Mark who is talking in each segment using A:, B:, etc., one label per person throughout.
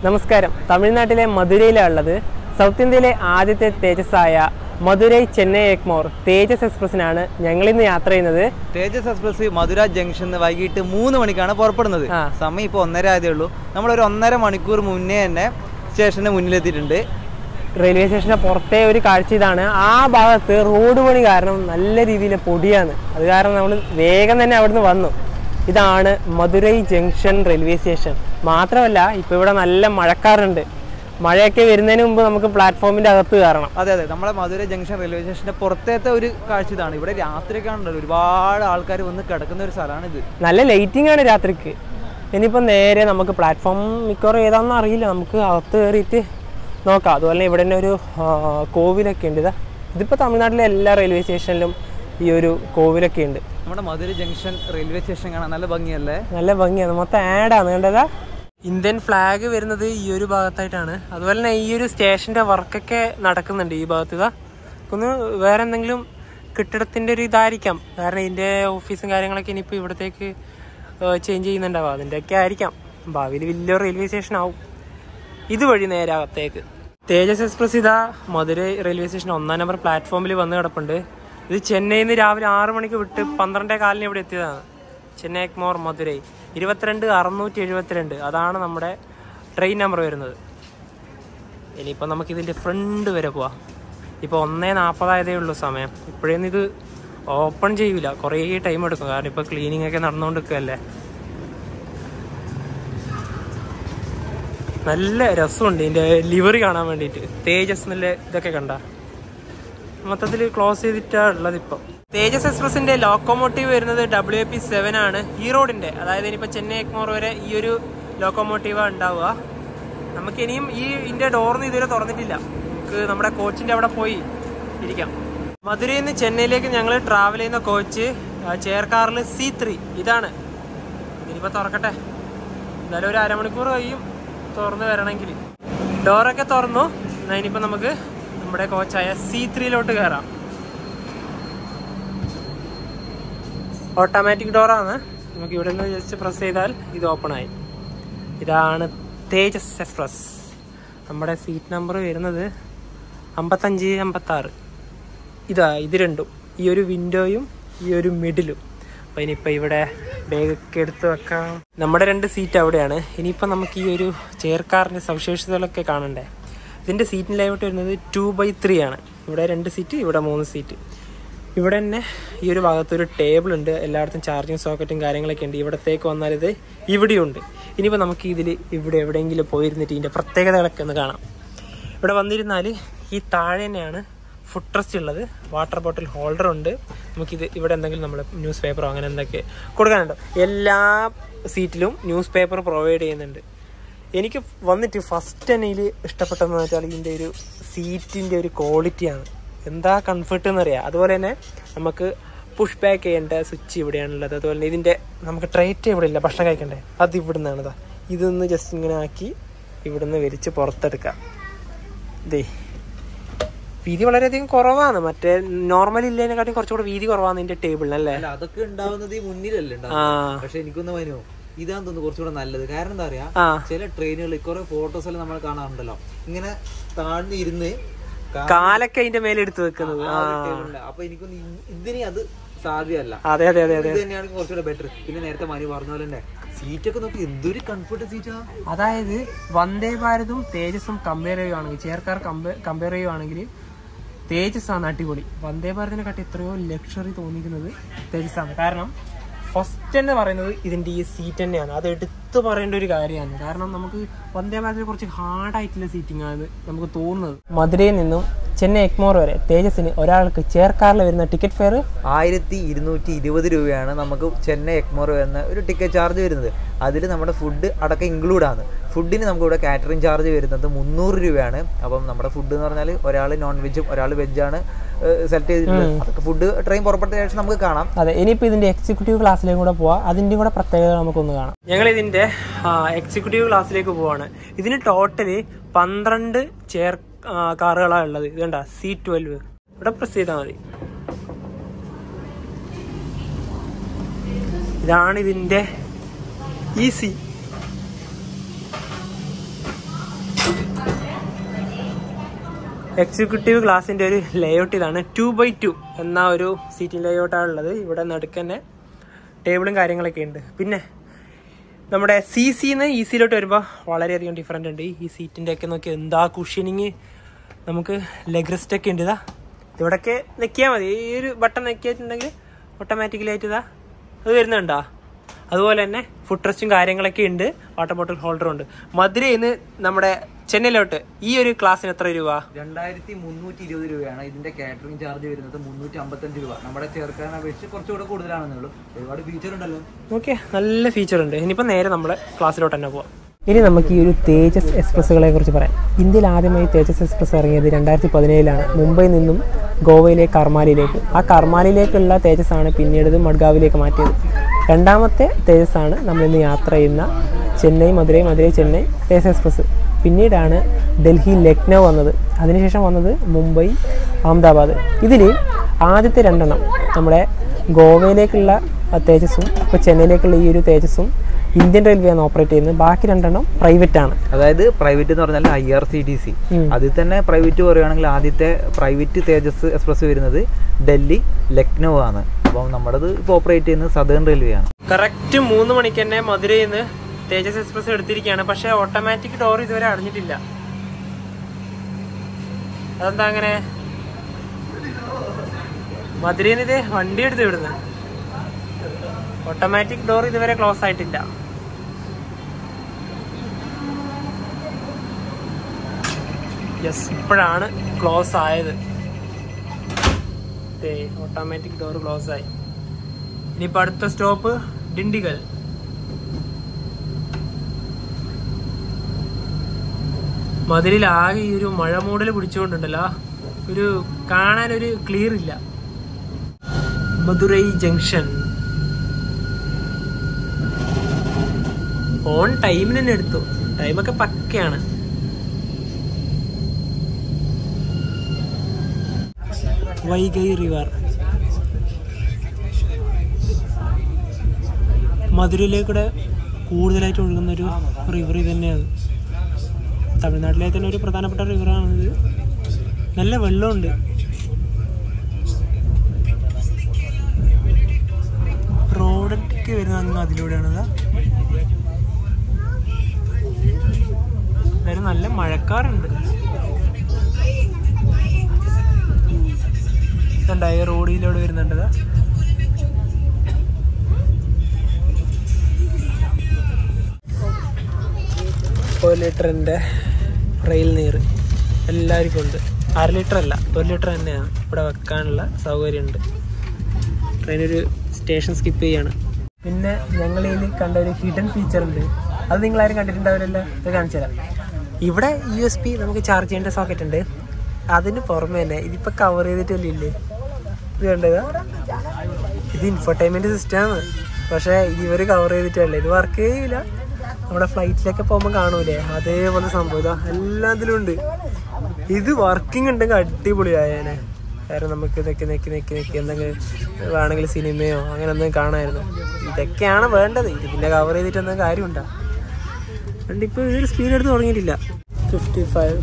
A: നമസ്കാരം തമിഴ്നാട്ടിലെ മധുരയിലാണ് ഉള്ളത് സൗത്ത് ഇന്ത്യയിലെ ആദ്യത്തെ തേജസ്സായ മധുരൈ ചെന്നൈ എക്മോർ തേജസ് എക്സ്പ്രസിനാണ് ഞങ്ങൾ ഇന്ന് യാത്ര ചെയ്യുന്നത്
B: തേജസ് എക്സ്പ്രസ് മധുര ജംഗ്ഷൻ വൈകിട്ട് മൂന്ന് മണിക്കാണ് പുറപ്പെടുന്നത്
A: ആ.
B: സമയം ഇപ്പോൾ ഒന്നര ആയതേ ഉള്ളൂ നമ്മളൊരു ഒന്നര മണിക്കൂർ മുന്നേ തന്നെ സ്റ്റേഷന് മുന്നിലെത്തിയിട്ടുണ്ട്
A: റെയിൽവേ സ്റ്റേഷന്റെ പുറത്തെ ഒരു കാഴ്ച ഇതാണ് ആ ഭാഗത്ത് റോഡ് പണി കാരണം നല്ല രീതിയിൽ പൊടിയാണ് അത് കാരണം നമ്മൾ വേഗം തന്നെ അവിടുന്ന് വന്നു ഇതാണ് മധുരൈ ജംഗ്ഷൻ റെയിൽവേ സ്റ്റേഷൻ മാത്രമല്ല ഇപ്പോൾ ഇവിടെ നല്ല മഴക്കാറുണ്ട് മഴയൊക്കെ വരുന്നതിന് മുമ്പ് നമുക്ക് പ്ലാറ്റ്ഫോമിന്റെ അകത്ത് കയറണം
B: അതെ അതെ നമ്മളെ മധുര ജംഗ്ഷൻ റെയിൽവേ സ്റ്റേഷന്റെ പുറത്തേത്തെ ഒരു കാഴ്ച ഇതാണ് ഇവിടെ രാത്രിയൊക്കെ ആണല്ലോ ഒരുപാട് ആൾക്കാർ വന്ന് കിടക്കുന്ന ഒരു സ്ഥലമാണ് ഇത്
A: നല്ല ലൈറ്റിംഗ് ആണ് രാത്രിക്ക് ഇനിയിപ്പോൾ നേരെ നമുക്ക് പ്ലാറ്റ്ഫോം മിക്കവാറും ഏതാണെന്ന് അറിയില്ല നമുക്ക് അകത്ത് കയറിയിട്ട് നോക്കാം അതുപോലെ ഇവിടെ തന്നെ ഒരു ആ, കോവിലൊക്കെ ഉണ്ട് ഇതാ ഇതിപ്പോൾ തമിഴ്നാട്ടിലെ എല്ലാ റെയിൽവേ സ്റ്റേഷനിലും ഈ ഒരു കോവിലൊക്കെ ഉണ്ട്
B: നമ്മുടെ മധുര ജംഗ്ഷൻ റെയിൽവേ സ്റ്റേഷൻ കാണാൻ നല്ല ഭംഗിയല്ലേ
A: നല്ല ഭംഗിയാണ് മൊത്തം ആഡാണ് കണ്ടതാ ഇന്ത്യൻ ഫ്ലാഗ് വരുന്നത് ഈ ഒരു ഭാഗത്തായിട്ടാണ് അതുപോലെ തന്നെ ഈ ഒരു സ്റ്റേഷന്റെ വർക്കൊക്കെ നടക്കുന്നുണ്ട് ഈ ഭാഗത്ത് ഇതാ ഒന്ന് വേറെ എന്തെങ്കിലും കെട്ടിടത്തിന്റെ ഒരു ഇതായിരിക്കാം കാരണം ഇതിന്റെ ഓഫീസും കാര്യങ്ങളൊക്കെ ഇനിയിപ്പോൾ ഇവിടത്തേക്ക് ചേഞ്ച് ചെയ്യുന്നുണ്ടാവും അതിൻ്റെയൊക്കെ ആയിരിക്കാം ഭാവിയിൽ വലിയ റെയിൽവേ സ്റ്റേഷൻ ആവും ഇതുവഴി നേരെ അകത്തേക്ക് തേജസ് എക്സ്പ്രസ് ഇതാ മധുര റെയിൽവേ സ്റ്റേഷൻ ഒന്നാം നമ്പർ പ്ലാറ്റ്ഫോമിൽ വന്ന് കിടപ്പുണ്ട് ഇത് ചെന്നൈയിൽ നിന്ന് രാവിലെ ആറ് മണിക്ക് വിട്ട് പന്ത്രണ്ടേ കാലിന് ഇവിടെ എത്തിയതാണ് ചെന്നൈ എക്മോർ മധുരൈ ഇരുപത്തിരണ്ട് അറുന്നൂറ്റി എഴുപത്തിരണ്ട് അതാണ് നമ്മുടെ ട്രെയിൻ നമ്പർ വരുന്നത് ഇനിയിപ്പോൾ നമുക്ക് ഇതിൻ്റെ ഫ്രണ്ട് വരെ പോവാം ഇപ്പോൾ ഒന്നേ നാൽപ്പതായതേ ഉള്ളൂ സമയം ഇപ്പോഴൊന്നും ഇത് ഓപ്പൺ ചെയ്യൂല കുറേ ടൈം എടുക്കും കാരണം ഇപ്പോൾ ക്ലീനിങ് ഒക്കെ നടന്നുകൊണ്ടിരിക്കുകയല്ലേ നല്ല രസമുണ്ട് ഇതിൻ്റെ ലിവറി കാണാൻ വേണ്ടിയിട്ട് തേജസ് എന്നുള്ള ഇതൊക്കെ കണ്ട മൊത്തത്തിൽ ക്ലോസ് ചെയ്തിട്ടാണ് ഉള്ളത് ഇപ്പം തേജസ് എക്സ്പ്രസിന്റെ ലോക്കോമോട്ടീവ് വരുന്നത് ഡബ്ല്യു പി സെവൻ ആണ് ഈ റോഡിന്റെ അതായത് ഇനിയിപ്പോൾ ചെന്നൈ എക്മോർ വരെ ഈ ഒരു ലോക്കോമോട്ടീവാണ് ഉണ്ടാവുക നമുക്ക് ഇനിയും ഈ ഇതിന്റെ ഡോറിന് ഇതുവരെ തുറന്നിട്ടില്ല നമുക്ക് നമ്മുടെ കോച്ചിന്റെ അവിടെ പോയി ഇരിക്കാം മധുരയിൽ നിന്ന് ചെന്നൈയിലേക്ക് ഞങ്ങൾ ട്രാവൽ ചെയ്യുന്ന കോച്ച് ചെയർകാറിൽ സി ത്രീ ഇതാണ് ഇനിയിപ്പോൾ തുറക്കട്ടെ എന്തായാലും ഒരു അരമണിക്കൂർ കഴിയും തുറന്ന് വരണമെങ്കിൽ ഡോറൊക്കെ തുറന്നു എന്നാ ഇനിയിപ്പോൾ നമുക്ക് നമ്മുടെ കോച്ചായ സി ത്രീയിലോട്ട് കയറാം ഓട്ടോമാറ്റിക് ഡോറാണ് നമുക്ക് ഇവിടെ നിന്ന് ജസ്റ്റ് പ്രസ് ചെയ്താൽ ഇത് ഓപ്പൺ ആയി ഇതാണ് തേജസ് എക്സ്പ്രസ് നമ്മുടെ സീറ്റ് നമ്പർ വരുന്നത് അമ്പത്തഞ്ച് അമ്പത്താറ് ഇതാ ഇത് രണ്ടും ഈ ഒരു വിൻഡോയും ഈ ഒരു മിഡിലും അപ്പോൾ ഇനിയിപ്പോൾ ഇവിടെ ബാഗൊക്കെ എടുത്ത് വെക്കാം നമ്മുടെ രണ്ട് സീറ്റ് അവിടെയാണ് ഇനിയിപ്പോൾ നമുക്ക് ഈ ഒരു ചെയർ കാറിൻ്റെ സവിശേഷതകളൊക്കെ കാണണ്ടേ ഇതിൻ്റെ സീറ്റിൻ്റെ ലേഔട്ട് വരുന്നത് ടു ബൈ ത്രീ ആണ് ഇവിടെ രണ്ട് സീറ്റ് ഇവിടെ മൂന്ന് സീറ്റ് ഇവിടെ തന്നെ ഈ ഒരു ഭാഗത്ത് ഒരു ടേബിൾ ഉണ്ട് എല്ലായിടത്തും ചാർജിങ് സോക്കറ്റും കാര്യങ്ങളൊക്കെ ഉണ്ട് ഇവിടത്തേക്ക് വന്നാൽ ഇത് ഇവിടെയുണ്ട് ഇനിയിപ്പോൾ നമുക്ക് ഇതിൽ ഇവിടെ എവിടെയെങ്കിലും പോയിരുന്നിട്ട് ഇതിൻ്റെ പ്രത്യേകതകളൊക്കെ ഒന്ന് കാണാം ഇവിടെ വന്നിരുന്നാൽ ഈ താഴെ തന്നെയാണ് ഫുഡ് ട്രസ്റ്റ് ഉള്ളത് വാട്ടർ ബോട്ടിൽ ഹോൾഡർ ഉണ്ട് നമുക്കിത് ഇവിടെ എന്തെങ്കിലും നമ്മൾ ന്യൂസ് പേപ്പറോ അങ്ങനെ എന്തൊക്കെ കൊടുക്കാനുണ്ടോ എല്ലാ സീറ്റിലും ന്യൂസ് പേപ്പർ പ്രൊവൈഡ് ചെയ്യുന്നുണ്ട് എനിക്ക് വന്നിട്ട് ഫസ്റ്റ് തന്നെ ഇതിൽ ഇഷ്ടപ്പെട്ടതെന്ന് വെച്ചാൽ ഇതിൻ്റെ ഒരു സീറ്റിൻ്റെ ഒരു ക്വാളിറ്റിയാണ് എന്താ കംഫർട്ട് എന്നറിയാം അതുപോലെ തന്നെ നമുക്ക് പുഷ് ബാക്ക് ചെയ്യേണ്ട സ്വിച്ച് ഇവിടെയാണുള്ളത് അതുപോലെ തന്നെ ഇതിൻ്റെ നമുക്ക് ട്രേറ്റ് ഇവിടെ ഇല്ല ഭക്ഷണം കഴിക്കണ്ടേ അത് ഇവിടുന്നാണ് ഇതാ ഇതൊന്ന് ജസ്റ്റ് ഇങ്ങനെ ആക്കി ഇവിടുന്ന് വലിച്ച് പുറത്തെടുക്കാം ദേ വീതി വളരെയധികം കുറവാണ് മറ്റേ നോർമൽ ഇല്ലതിനെക്കാട്ടും കുറച്ചുകൂടെ വീതി കുറവാണ് ഇതിന്റെ ടേബിളിനല്ലേ
B: അല്ല അതൊക്കെ ഉണ്ടാവുന്നത് ഈ മുന്നിലല്ലേ
A: ആ
B: പക്ഷെ എനിക്കൊന്ന് വനോ ഇതാന്ന് തോന്നുന്നു കുറച്ചുകൂടെ നല്ലത് കാരണം എന്താ പറയാ
A: ആ
B: ചില ട്രെയിനുകളിൽ കുറെ ഫോട്ടോസ് എല്ലാം നമ്മൾ കാണാറുണ്ടല്ലോ ഇങ്ങനെ താഴ്ന്ന് ഇരുന്ന് കാ-
A: കാലൊക്കെ അതിന്റെ മേലെ എടുത്ത് വെക്കുന്നത്
B: ആ ഒരു table ഉണ്ട്. അപ്പൊ എനിക്കൊന്ന് ഇതിന് അത് സാധ്യമല്ല
A: അതെ അതെ അതെ അതെ
B: ഇത് തന്നെയാണ് കുറച്ചുകൂടെ ബെറ്റർ പിന്നെ നേരത്തെ മനു പറഞ്ഞ പോലെ തന്നെ സീറ്റ് ഒക്കെ നോക്കി എന്തൊരു കംഫർട്ട് സീറ്റാ
A: അതായത് വന്ദേ ഭാരതും തേജസും കമ്പയർ ചെയ്യുവാണെങ്കിൽ ചെയർക്കാർ കമ്പയർ ചെയ്യുവാണെങ്കിൽ തേജസ് ആണ് അടിപൊളി വന്ദേ ഭാരതിനെ കാട്ടി എത്രയോ ലക്ഷറി തോന്നിക്കുന്നത് തേജസ് ആണ് കാരണം ഫസ്റ്റ് എന്ന് പറയുന്നത് ഇതിന്റെ ഈ സീറ്റ് തന്നെയാണ് അത് എടുത്തു പറയേണ്ട ഒരു കാര്യമാണ് കാരണം നമുക്ക് വന്ദേ ഭാരതിൽ കുറച്ച് ഹാർഡായിട്ടുള്ള സീറ്റിംഗ് ആണ് നമുക്ക് തോന്നുന്നത് മധുരയിൽ നിന്നും ചെന്നൈ എക്മോർ വരെ തേജസിന് ഒരാൾക്ക് ചെയർക്കാറിൽ വരുന്ന ടിക്കറ്റ് ഫെയർ
B: ആയിരത്തി ഇരുന്നൂറ്റി ഇരുപത് രൂപയാണ് നമുക്ക് ചെന്നൈ എക്മോർ എന്ന ഒരു ടിക്കറ്റ് ചാർജ് വരുന്നത് അതിൽ നമ്മുടെ ഫുഡ് അടക്കം ഇൻക്ലൂഡ് ആണ് ഫുഡിന് നമുക്ക് ഇവിടെ കാറ്ററിംഗ് ചാർജ് വരുന്നത് മുന്നൂറ് രൂപയാണ് അപ്പം നമ്മുടെ ഫുഡ് എന്ന് പറഞ്ഞാൽ ഒരാൾ നോൺ വെജും ഒരാൾ വെജാണ് സെലക്ട് ചെയ്തിട്ടുള്ളത് അതൊക്കെ ഫുഡ് ട്രെയിൻ പുറപ്പെട്ട ശേഷം നമുക്ക് കാണാം
A: അതെ ഇനിയിപ്പോൾ ഇതിന്റെ എക്സിക്യൂട്ടീവ് ക്ലാസ്സിലേക്കും കൂടെ പോവാം അതിന്റെ കൂടെ പ്രത്യേകത നമുക്കൊന്ന് കാണാം ഞങ്ങൾ ഇതിന്റെ എക്സിക്യൂട്ടീവ് ക്ലാസ്സിലേക്ക് പോവാണ് ഇതിന് ടോട്ടല് പന്ത്രണ്ട് ചെയർ കാറുകളാണ് ഉള്ളത് ഇത് കണ്ട സി ട്വൽവ് ഇവിടെ പ്രസ് ചെയ്താൽ മതി ഇതാണ് ഇതിന്റെ ഈസി എക്സിക്യൂട്ടീവ് ക്ലാസിന്റെ ഒരു ലേഔട്ട് ഇതാണ് ടു ബൈ ടു എന്ന ഒരു സീറ്റിംഗ് ലേഔട്ടാണ് ഉള്ളത് ഇവിടെ നടുക്ക് തന്നെ ടേബിളും കാര്യങ്ങളൊക്കെ ഉണ്ട് പിന്നെ നമ്മുടെ സി സിന്ന് ഇ സിയിലോട്ട് വരുമ്പോൾ വളരെയധികം ഡിഫറെൻ്റ് ഉണ്ട് ഈ സീറ്റിൻ്റെ ഒക്കെ നോക്കി എന്താ കുഷ്യനിങ് നമുക്ക് ലെഗ് റെസ്റ്റ് ഒക്കെ ഉണ്ട് ഇതാ ഇവിടൊക്കെ നെക്കിയാൽ മതി ഈ ഒരു ബട്ടൺ നെക്കിയിട്ടുണ്ടെങ്കിൽ ഓട്ടോമാറ്റിക്കലി ആയിട്ട് ഇതാ അത് വരുന്നുണ്ടോ അതുപോലെ തന്നെ ഫുഡ് റെസ്റ്റും കാര്യങ്ങളൊക്കെ ഉണ്ട് വാട്ടർ ബോട്ടിൽ ഹോൾഡറും ഉണ്ട് മധുരയിൽ നിന്ന് നമ്മുടെ ചെന്നൈയിലോട്ട് ഈ ഒരു ക്ലാസ്സിന് എത്ര രൂപ
B: രണ്ടായിരത്തി മുന്നൂറ്റി ഇരുപത് രൂപയാണ് ഇതിന്റെ കാറ്ററിംഗ് ചാർജ് വരുന്നത് മുന്നൂറ്റി അമ്പത്തഞ്ച് രൂപ നമ്മുടെ ചേർക്കാൻ അപേക്ഷിച്ച് കുറച്ചുകൂടെ കൂടുതലാണെന്നേ ഉള്ളൂ ഒരുപാട് ഫീച്ചർ ഉണ്ടല്ലോ
A: ഓക്കെ നല്ല ഫീച്ചർ ഉണ്ട് ഇനിയിപ്പോൾ നേരെ നമ്മൾ ക്ലാസ്സിലോട്ട് തന്നെ പോവാം ഇനി നമുക്ക് ഈ ഒരു തേജസ് എക്സ്പ്രസ്സുകളെ കുറിച്ച് പറയാം ഇന്ത്യയിൽ ആദ്യമായി തേജസ് എക്സ്പ്രസ് ഇറങ്ങിയത് രണ്ടായിരത്തി പതിനേഴിലാണ് മുംബൈയിൽ നിന്നും ഗോവയിലെ കർമാലിയിലേക്ക് ആ കർമാലിയിലേക്കുള്ള തേജസ് ആണ് പിന്നീട് ഇത് മഡ്ഗാവിലേക്ക് മാറ്റിയത് രണ്ടാമത്തെ തേജസ് ആണ് നമ്മൾ ഇന്ന് യാത്ര ചെയ്യുന്ന ചെന്നൈ മധുരൈ മധുരൈ ചെന്നൈ തേജസ് എക്സ്പ്രസ് പിന്നീടാണ് ഡൽഹി ലക്നൗ വന്നത് അതിനുശേഷം വന്നത് മുംബൈ അഹമ്മദാബാദ് ഇതിൽ ആദ്യത്തെ രണ്ടെണ്ണം നമ്മുടെ ഗോവയിലേക്കുള്ള ആ തേജസ്സും ഇപ്പോൾ ചെന്നൈയിലേക്കുള്ള ഈ ഒരു തേജസ്സും ഇന്ത്യൻ റെയിൽവേ ആണ് ഓപ്പറേറ്റ് ചെയ്യുന്നത് ബാക്കി രണ്ടെണ്ണം പ്രൈവറ്റ് ആണ്
B: അതായത് പ്രൈവറ്റ് എന്ന് പറഞ്ഞാൽ I R C T C
A: ഉം.
B: അതിൽ തന്നെ പ്രൈവറ്റ് പറയുകയാണെങ്കിൽ ആദ്യത്തെ പ്രൈവറ്റ് തേജസ് എക്സ്പ്രസ് വരുന്നത് ഡൽഹി ലക്നൗ ആണ് അപ്പം നമ്മുടേത് ഇപ്പോൾ ഓപ്പറേറ്റ് ചെയ്യുന്നത് സദേൺ റെയിൽവേ ആണ്
A: കറക്റ്റ് മൂന്ന് മണിക്ക് തന്നെ മധുരയിൽ നിന്ന് തേജസ് എക്സ്പ്രസ് എടുത്തിരിക്കുകയാണ് പക്ഷേ ഓട്ടോമാറ്റിക് ഡോർ ഇതുവരെ അടഞ്ഞിട്ടില്ല അതെന്താ അങ്ങനെ മധുരയിൽ നിന്ന് ഇത് വണ്ടി എടുത്ത് ഇവിടുന്ന് ഓട്ടോമാറ്റിക് ഡോർ ഇതുവരെ ക്ലോസ് ആയിട്ടില്ല യെസ് ഇപ്പോഴാണ് ക്ലോസ് ആയത് ഓട്ടോമാറ്റിക് ഡോർ ക്ലോസ് ആയി ഇനിയിപ്പോ അടുത്ത സ്റ്റോപ്പ് ഡിണ്ടിഗൽ മധുരയിൽ ആകെ ഈ ഒരു മഴ മൂടൽ പിടിച്ചുകൊണ്ടുണ്ടല്ലോ ഒരു കാണാൻ ഒരു ക്ലിയർ ഇല്ല മധുരൈ ജംഗ്ഷൻ ഓൺ ടൈമിന് തന്നെ എടുത്തു ടൈമൊക്കെ പക്കയാണ് വൈഗൈ റിവർ മധുരയിലേക്കൂടെ കൂടുതലായിട്ട് ഒഴുകുന്ന ഒരു റിവർ ഇത് തന്നെയാണ് തമിഴ്നാട്ടിലെ തന്നെ ഒരു പ്രധാനപ്പെട്ട റിവറാണിത് നല്ല വെള്ളമുണ്ട് റോഡൊക്കെ വരുന്നത് അങ്ങ് അതിലൂടെയാണ് ഇതാ. എന്തായാലും നല്ല മഴക്കാറുണ്ട് ഇതുണ്ടായ റോഡിലൂടെ വരുന്നുണ്ട് ഇതാ. ഒരു ലിറ്ററിൻ്റെ റെയിൽ നീർ എല്ലാവർക്കും ഉണ്ട് അര ലിറ്റർ അല്ല ഒരു ലിറ്റർ തന്നെയാണ് ഇവിടെ വെക്കാനുള്ള സൗകര്യമുണ്ട് ട്രെയിനൊരു സ്റ്റേഷൻ സ്കിപ്പ് ചെയ്യാണ് പിന്നെ ഞങ്ങൾ ഇതിൽ കണ്ട ഒരു ഹിഡൻ ഫീച്ചർ ഉണ്ട് അത് നിങ്ങളാരും കണ്ടിട്ടുണ്ടാവില്ലല്ലോ ഇത് കാണിച്ചു തരാം ഇവിടെ യു എസ് പി നമുക്ക് ചാർജ് ചെയ്യേണ്ട സോക്കറ്റ് ഉണ്ട് അതിന് പുറമെ തന്നെ ഇതിപ്പോൾ കവർ ചെയ്തിട്ടല്ലേ ഇല്ലേ ഇത് കണ്ടതാ ഇത് ഇൻഫർടൈൻമെന്റ് സിസ്റ്റമാണ് പക്ഷേ ഇത് ഇവർ കവർ ചെയ്തിട്ടല്ലേ ഇത് വർക്ക് ചെയ്യില്ല നമ്മുടെ ഫ്ലൈറ്റിലൊക്കെ പോകുമ്പോൾ കാണൂലേ അതേപോലെ സംഭവം ഇതാ എല്ലാത്തിലും ഉണ്ട് ഇത് വർക്കിംഗ് ഉണ്ടെങ്കിൽ അടിപൊളിയായേനെ കാരണം നമുക്ക് ഇതൊക്കെ നെക്കി നെക്കി നെക്കി എന്തെങ്കിലും വേണമെങ്കിൽ സിനിമയോ അങ്ങനെ എന്തെങ്കിലും കാണാമായിരുന്നു ഇതൊക്കെയാണ് വേണ്ടത് ഇത് പിന്നെ കവർ ചെയ്തിട്ട് എന്തെങ്കിലും കാര്യമുണ്ടോ അതുകൊണ്ട് ഇപ്പോൾ ഇതൊരു സ്പീഡ് എടുത്ത് തുടങ്ങിയിട്ടില്ല ഫിഫ്റ്റി ഫൈവ്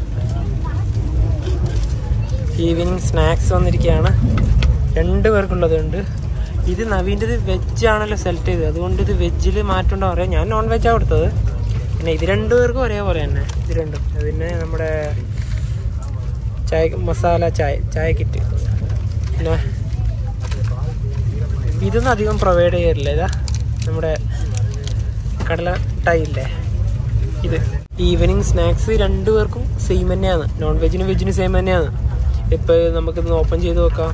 A: ഈവനിങ് സ്നാക്സ് വന്നിരിക്കുകയാണ് രണ്ട് പേർക്കുള്ളതുണ്ട് ഇത് നവീൻ്റെ വെജ് ആണല്ലോ സെലക്ട് ചെയ്തത് അതുകൊണ്ട് ഇത് വെജിൽ മാറ്റമുണ്ടോ പറയാം ഞാൻ നോൺ വെജാണ് കൊടുത്തത് പിന്നെ ഇത് രണ്ടു പേർക്കും ഒരേപോലെ തന്നെ ഇത് രണ്ടും പിന്നെ നമ്മുടെ ചായ മസാല ചായ ചായ കിറ്റ് പിന്നെ ഇതൊന്നും അധികം പ്രൊവൈഡ് ചെയ്യാറില്ല ഇതാ നമ്മുടെ കടല ടൈ ഇല്ലേ ഇത് ഈവനിങ് സ്നാക്സ് രണ്ടു പേർക്കും സെയിം തന്നെയാണ് നോൺ വെജിനും വെജിനും സെയിം തന്നെയാണ് ഇപ്പൊ നമുക്കിത് ഓപ്പൺ ചെയ്ത് നോക്കാം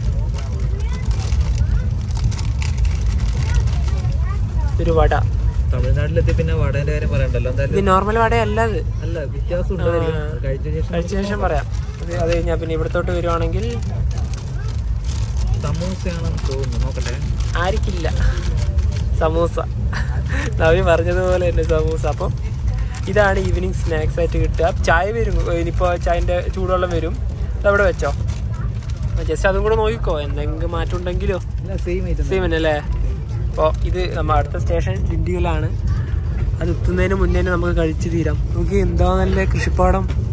A: ഒരു വട
B: തമിഴ്നാട്ടിലെത്തി പിന്നെ വടേന്റെ കാര്യം പറയണ്ടല്ലോ
A: ഇത്
B: എന്തായാലും
A: നോർമൽ വട അല്ല ഇത്
B: അല്ല വ്യത്യാസം ഉണ്ടായിരിക്കും
A: ആ.
B: കഴിച്ച ശേഷം
A: കഴിച്ച ശേഷം പറയാം അത് അത് കഴിഞ്ഞാൽ പിന്നെ ഇവിടത്തോട്ട് വരുവാണെങ്കിൽ
B: സമൂസയാണെന്ന് തോന്നുന്നു നോക്കട്ടെ
A: ആയിരിക്കില്ല സമൂസ നവി പറഞ്ഞതുപോലെ തന്നെ സമൂസ അപ്പം ഇതാണ് ഈവനിങ് സ്നാക്സ് ആയിട്ട് കിട്ടുക ചായ വരും ഇനിയിപ്പോൾ ചായൻ്റെ ചൂടുവെള്ളം വരും അതവിടെ വെച്ചോ ജസ്റ്റ് അതും കൂടെ നോക്കിക്കോ എന്തെങ്കിലും മാറ്റം ഉണ്ടെങ്കിലോ
B: അല്ല സെയിം ഐറ്റം
A: സെയിം തന്നെ അല്ലേ അപ്പോൾ ഇത് നമ്മൾ അടുത്ത സ്റ്റേഷൻ ഡിണ്ടിഗലാണ് അത് എത്തുന്നതിന് മുന്നേ തന്നെ നമുക്ക് കഴിച്ചു തീരാം നമുക്ക് എന്താ നല്ല കൃഷിപ്പാടം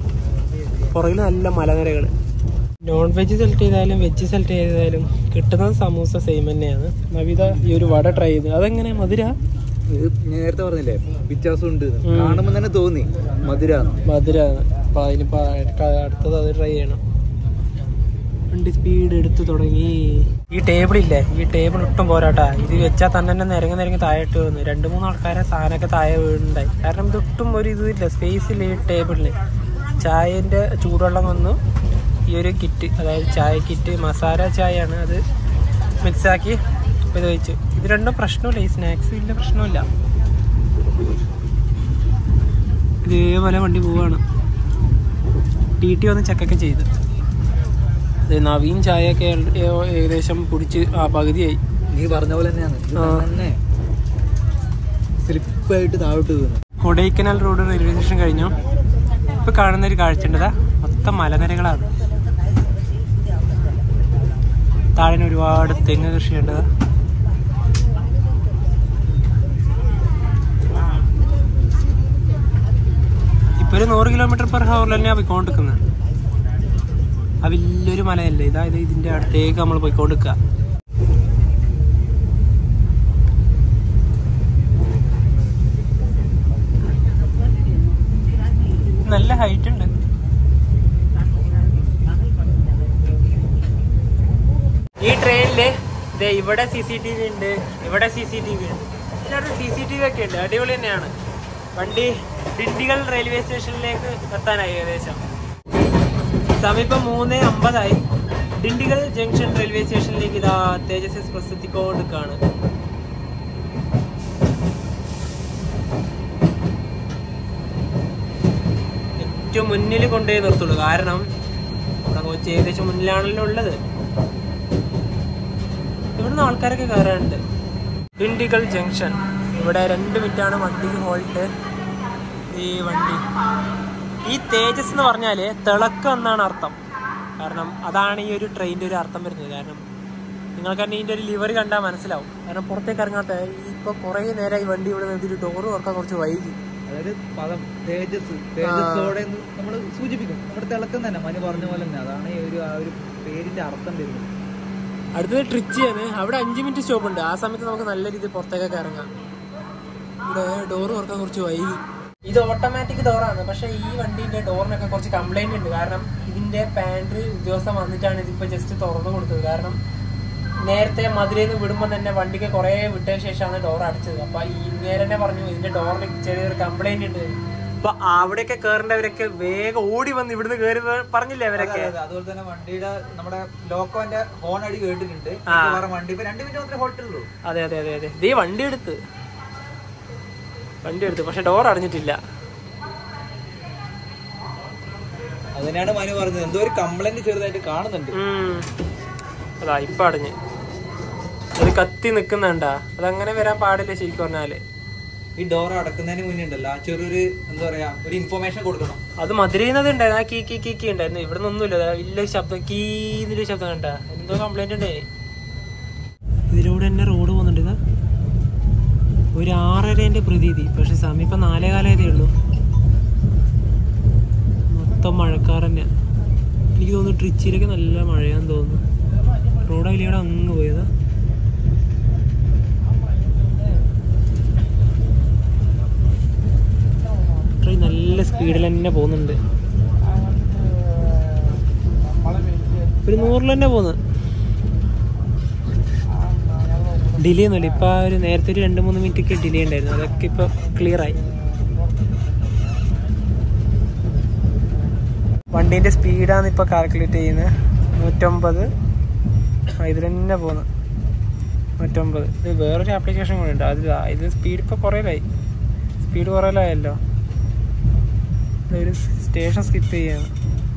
A: പുറകിൽ നല്ല മലനിരകൾ നോൺ വെജ് സെലക്ട് ചെയ്താലും വെജ് സെലക്ട് ചെയ്താലും കിട്ടുന്നത് സമൂസ സെയിം തന്നെയാണ് നവിത ഈ ഒരു വട ട്രൈ ചെയ്ത് അതെങ്ങനെ മധുര
B: ഇത് നേരത്തെ പറഞ്ഞില്ലേ വ്യത്യാസം ഉണ്ട് കാണുമ്പോൾ തന്നെ തോന്നി മധുരാന്ന്
A: മധുരമാണ് അപ്പം അതിനിപ്പോൾ അടുത്തത് അത് ട്രൈ ചെയ്യണം വണ്ടി സ്പീഡ് എടുത്തു തുടങ്ങി ഈ ടേബിൾ ഇല്ലേ ഈ ടേബിൾ ഒട്ടും പോരാട്ടാ ഇത് വെച്ചാൽ തന്നെ തന്നെ നിരങ്ങി നിരങ്ങി താഴോട്ട് വന്നു രണ്ട് മൂന്ന് ആൾക്കാരെ സാധനമൊക്കെ താഴെ വീടുണ്ടായി കാരണം ഇതൊട്ടും ഒരു ഇതില്ല സ്പേസ് ഇല്ല ഈ ടേബിളിന് ചായൻ്റെ ചൂടുവെള്ളം വന്നു ഈ ഒരു കിറ്റ് അതായത് ചായ കിറ്റ് മസാല ചായയാണ് അത് മിക്സാക്കി ഇത് വെച്ചു ഇത് രണ്ടും പ്രശ്നമില്ല ഈ സ്നാക്സ് ഇല്ല പ്രശ്നമില്ല ഇതേപോലെ വണ്ടി പോവാണ് ടി ടി വന്ന് ചെക്കൊക്കെ ചെയ്ത് ഇത് നവീൻ ചായയൊക്കെ ഏ- ഏകദേശം കുടിച്ച് ആ പകുതിയായി
B: നീ പറഞ്ഞ പോലെ തന്നെയാണ് ഇത്
A: ആ.
B: തന്നെ സ്ലിപ്പായിട്ട് താഴോട്ട് വീണു
A: കൊടൈക്കനാൽ റോഡ് റെയിൽവേ സ്റ്റേഷൻ കഴിഞ്ഞു ഇപ്പൊ കാണുന്ന ഒരു കാഴ്ച ഉണ്ടതാ മൊത്തം മലനിരകളാണ് താഴെ ഒരുപാട് തെങ്ങ് കൃഷിയുണ്ട് ഇപ്പൊ ഒരു നൂറ് കിലോമീറ്റർ പെർ ഹവറിൽ തന്നെയാണ് പോയിക്കൊണ്ടിരിക്കുന്നത് ആ വലിയൊരു മലയല്ലേ ഇതാ ഇത് ഇതിന്റെ അടുത്തേക്ക് നമ്മൾ പോയിക്കൊണ്ടിരിക്കുക നല്ല ഹൈറ്റ് ഉണ്ട് ഈ ട്രെയിനില് ദേ ഇവിടെ സി സി ടി വി ഉണ്ട് ഇവിടെ സി സി ടി വി ഉണ്ട് എല്ലായിടത്തും സി സി ടി വി ഒക്കെ ഉണ്ട് അടിപൊളി തന്നെയാണ് വണ്ടി ഡിണ്ടിഗൽ റെയിൽവേ സ്റ്റേഷനിലേക്ക് എത്താനായി ഏകദേശം സമീപം മൂന്ന് അമ്പതായി ഡിണ്ടിഗൽ ജംഗ്ഷൻ റെയിൽവേ സ്റ്റേഷനിലേക്ക് ഇതാ തേജസ് എക്സ്പ്രസ് എത്തിക്കൊണ്ടിരിക്കുകയാണ് ഏറ്റവും മുന്നിൽ കൊണ്ടുപോയി നിർത്തുള്ളൂ കാരണം ഇവിടെ കൊച്ചി ഏകദേശം മുന്നിലാണല്ലോ ഉള്ളത് ഇവിടുന്ന് ആൾക്കാരൊക്കെ കയറാനുണ്ട് ഡിണ്ടിഗൽ ജംഗ്ഷൻ ഇവിടെ രണ്ട് മിനിറ്റാണ് വണ്ടിക്ക് ഹോൾട്ട് ഈ വണ്ടി ഈ തേജസ് എന്ന് പറഞ്ഞാല് തിളക്കം എന്നാണ് അർത്ഥം കാരണം അതാണ് ഈ ഒരു ട്രെയിനിന്റെ ഒരു അർത്ഥം വരുന്നത് കാരണം നിങ്ങൾക്ക് തന്നെ ഇതിന്റെ ഒരു ലിവർ കണ്ടാൽ മനസ്സിലാവും കാരണം പുറത്തേക്ക് ഇറങ്ങാത്ത ഇപ്പൊ കുറെ നേരം ഈ വണ്ടി ഇവിടെ നിർത്തിയിട്ട് ഡോറ് തുറക്കാൻ കുറച്ച് വൈകി
B: അതായത് പദം തേജസ് തേജസ്സോടെ നമ്മൾ സൂചിപ്പിക്കും നമ്മുടെ തിളക്കം തന്നെ മനു പറഞ്ഞ പോലെ തന്നെ അതാണ് ഈ ഒരു ആ ഒരു പേരിന്റെ അർത്ഥം വരുന്നത്
A: അടുത്തത് ട്രിച്ചിയാണ് അവിടെ അഞ്ച് മിനിറ്റ് സ്റ്റോപ്പ് ഉണ്ട് ആ സമയത്ത് നമുക്ക് നല്ല രീതിയിൽ പുറത്തേക്കൊക്കെ ഇറങ്ങാം ഇവിടെ ഡോറ് തുറക്കാൻ കുറച്ച് വൈകി ഇത് ഓട്ടോമാറ്റിക് ഡോറാണ് പക്ഷെ ഈ വണ്ടീന്റെ ഡോറിനൊക്കെ കുറച്ച് കംപ്ലൈന്റ് ഉണ്ട് കാരണം ഇതിന്റെ പാൻട്രി ഉദ്യോഗസ്ഥൻ വന്നിട്ടാണ് ഇതിപ്പോ ജസ്റ്റ് തുറന്നു കൊടുത്തത് കാരണം നേരത്തെ മധുരയിൽ നിന്ന് വിടുമ്പോൾ തന്നെ വണ്ടിക്ക് കുറെ വിട്ടതിന് ശേഷമാണ് ഡോർ അടച്ചത് അപ്പൊ ഈ നേരെ തന്നെ പറഞ്ഞു ഇതിന്റെ ഡോറിന് ചെറിയൊരു കംപ്ലൈന്റ് ഉണ്ട് അപ്പൊ അവിടെയൊക്കെ കയറേണ്ടവരൊക്കെ വേഗം ഓടി വന്ന് ഇവിടുന്ന് കയറി പറഞ്ഞില്ലേ അവരൊക്കെ
B: അതുപോലെ തന്നെ വണ്ടിയുടെ നമ്മുടെ ലോക്കോന്റെ ഹോൺ അടി കേട്ടിട്ടുണ്ട്
A: ആ.
B: മിക്കവാറും വണ്ടി ഇപ്പൊ രണ്ട് മിനിറ്റ് മാത്രമേ ഹോട്ടുള്ളൂ
A: അതെ അതെ അതെ അതെ ദേ വണ്ടി എടുത്ത് വണ്ടി എടുത്ത് പക്ഷെ ഡോർ അടഞ്ഞിട്ടില്ല
B: അത് തന്നെയാണ് മനു പറഞ്ഞത് എന്തോ ഒരു കംപ്ലൈന്റ് ചെറുതായിട്ട് കാണുന്നുണ്ട്
A: ഉം. അതാ ഇപ്പൊ അടഞ്ഞ് അത് കത്തി നിക്കുന്നുണ്ടാ അതങ്ങനെ വരാൻ പാടില്ല ശരിക്കും പറഞ്ഞാല്
B: ഈ ഡോർ അടക്കുന്നതിന് മുന്നേ ഉണ്ടല്ലോ ആ ചെറിയൊരു എന്താ പറയാ ഒരു ഇൻഫർമേഷൻ കൊടുക്കണം
A: അത് മധുരയുന്നത് ഉണ്ടായിരുന്നു ആ കീ കീ കീ കീ ഉണ്ടായിരുന്നു ഇവിടെ ഒന്നുമില്ല ദാ വലിയ ശബ്ദം കീന്നൊരു ശബ്ദം കണ്ട എന്തോ കംപ്ലൈന്റ് ഉണ്ടേ ഇതിലൂടെ തന്നെ റോഡ് പോകുന്നുണ്ട് ഇതാ ഒരു ആറരേന്റെ പ്രതീതി പക്ഷെ സമീപം നാലേ കാലയതേ ഉള്ളൂ മൊത്തം മഴക്കാർ തന്നെ എനിക്ക് തോന്നുന്നു ട്രിച്ചിയിലേക്ക് നല്ല മഴയാന്ന് തോന്നുന്നു റോഡ് അതിലൂടെ അങ്ങ് പോയതാ ട്രെയിൻ നല്ല സ്പീഡിൽ തന്നെ പോകുന്നുണ്ട് ഒരു നൂറിൽ തന്നെ പോകുന്നത് ഡിലേ ഒന്നുമില്ല ഇപ്പൊ ആ ഒരു നേരത്തെ ഒരു രണ്ട് മൂന്ന് മിനിറ്റ് ഒക്കെ ഡിലേ ഉണ്ടായിരുന്നു അതൊക്കെ ഇപ്പൊ ക്ലിയർ ആയി വണ്ടീന്റെ സ്പീഡാണ് ഇപ്പൊ കാൽക്കുലേറ്റ് ചെയ്യുന്നത് നൂറ്റമ്പത് ആ ഇതിൽ തന്നെ പോകുന്നത് നൂറ്റമ്പത് ഇത് വേറൊരു ആപ്ലിക്കേഷൻ കൂടെ ഉണ്ട് അത് ഇത് സ്പീഡ് ഇപ്പൊ കുറേലായി സ്പീഡ് കുറേലായല്ലോ ഒരു സ്റ്റേഷൻ സ്കിപ്പ് ചെയ്യാണ്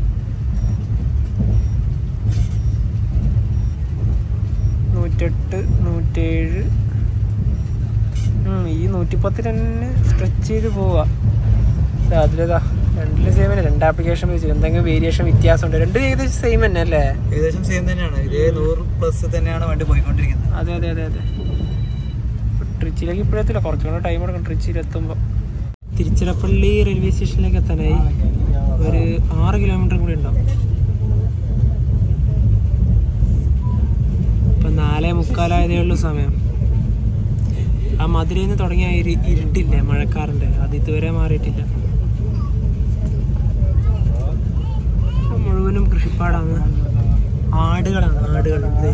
A: നൂറ്റെട്ട് നൂറ്റേഴ് ഉം, ഈ നൂറ്റിപ്പത്തിൽ തന്നെ സ്ട്രെച്ച് ചെയ്ത് പോവാ ദാ അതിലേതാ രണ്ടിലും സെയിം തന്നെ രണ്ട് ആപ്ലിക്കേഷൻ വെച്ച് എന്തെങ്കിലും വേരിയേഷൻ വ്യത്യാസമുണ്ട് രണ്ടും ഏകദേശം സെയിം തന്നെ അല്ലേ
B: ഏകദേശം സെയിം തന്നെയാണ് ഇതേ നൂറ് പ്ലസ് തന്നെയാണ് വണ്ടി പോയിക്കൊണ്ടിരിക്കുന്നത്
A: അതെ അതെ അതെ അതെ ട്രിച്ചിയിലേക്ക് ഇപ്പോഴെത്തില്ല കുറച്ചും കൂടെ ടൈം എടുക്കും ട്രിച്ചിയിൽ എത്തുമ്പോൾ തിരുച്ചിറപ്പള്ളി റെയിൽവേ സ്റ്റേഷനിലേക്ക് എത്താനായി ഒരു ആറ് കിലോമീറ്റർ കൂടി ഉണ്ട് സമയം ആ മധുരയിൽ നിന്ന് തുടങ്ങിയ ഇരു ഇരുട്ടില്ലേ മഴക്കാറിൻ്റെ അത് ഇതുവരെ മാറിയിട്ടില്ല ഇത് മുഴുവനും കൃഷിപ്പാടാണ് ആടുകളാണ് ആടുകൾ ദേ.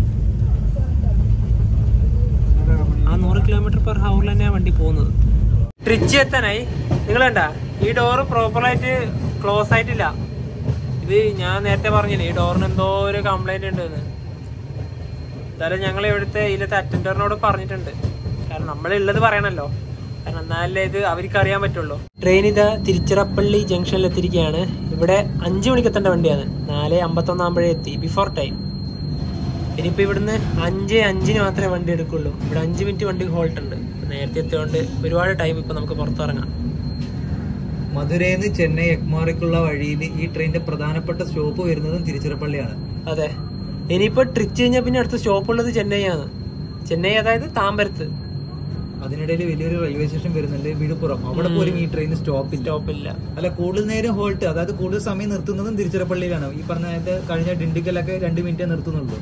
A: ആ നൂറ് കിലോമീറ്റർ പെർ ഹവറിൽ തന്നെയാണ് വണ്ടി പോകുന്നത് ട്രിച്ചി എത്താനായി നിങ്ങൾ കണ്ട ഈ ഡോറ് പ്രോപ്പറായിട്ട് ക്ലോസ് ആയിട്ടില്ല ഇത് ഞാൻ നേരത്തെ പറഞ്ഞില്ലേ ഈ ഡോറിന് എന്തോ ഒരു കംപ്ലൈന്റ് ഉണ്ട് എന്ന് എന്തായാലും ഞങ്ങൾ ഇവിടുത്തെ ഇതിലത്തെ അറ്റൻഡറിനോട് പറഞ്ഞിട്ടുണ്ട് കാരണം നമ്മളുള്ളത് പറയണല്ലോ കാരണം എന്നാലേ ഇത് അവർക്ക് അറിയാൻ പറ്റുള്ളൂ ട്രെയിൻ ഇതാ തിരുച്ചിറപ്പള്ളി ജംഗ്ഷനിൽ എത്തിയിരിക്കുകയാണ് ഇവിടെ അഞ്ചു മണിക്ക് എത്തേണ്ട വണ്ടിയാണ് നാല് അമ്പത്തൊന്നാകുമ്പോഴേ എത്തി ബിഫോർ ടൈം ഇനിയിപ്പോൾ ഇവിടുന്ന് അഞ്ച് അഞ്ചിന് മാത്രമേ വണ്ടി എടുക്കുള്ളൂ ഇവിടെ അഞ്ച് മിനിറ്റ് വണ്ടി ഹോൾട്ട് ഉണ്ട് നേരത്തെ എത്തിയോണ്ട് ഒരുപാട് ടൈം ഇപ്പൊ നമുക്ക് പുറത്തിറങ്ങാം
B: മധുരയിൽ നിന്ന് ചെന്നൈ എക്മാറിക്കുള്ള വഴിയിൽ ഈ ട്രെയിനിന്റെ പ്രധാനപ്പെട്ട സ്റ്റോപ്പ് വരുന്നതും തിരുച്ചിറപ്പള്ളിയാണ്
A: അതെ ഇനിയിപ്പോ ട്രിച്ച് കഴിഞ്ഞാൽ പിന്നെ അടുത്ത സ്റ്റോപ്പ് ഉള്ളത് ചെന്നൈയാണ് ചെന്നൈ അതായത് താമ്പരത്ത്
B: അതിനിടയിൽ വലിയൊരു റെയിൽവേ സ്റ്റേഷൻ വരുന്നുണ്ട് വിഴുപ്പുറം അവിടെ പോലും ഈ ട്രെയിൻ സ്റ്റോപ്പ് ഇല്ല
A: സ്റ്റോപ്പില്ല
B: അല്ല കൂടുതൽ നേരം ഹോൾട്ട് അതായത് കൂടുതൽ സമയം നിർത്തുന്നതും തിരുച്ചിറപ്പള്ളിയിലാണ് ഈ പറഞ്ഞ നേരത്തെ കഴിഞ്ഞ ഡിണ്ടിക്കലൊക്കെ രണ്ട് മിനിറ്റേ നിർത്തുന്നുള്ളൂ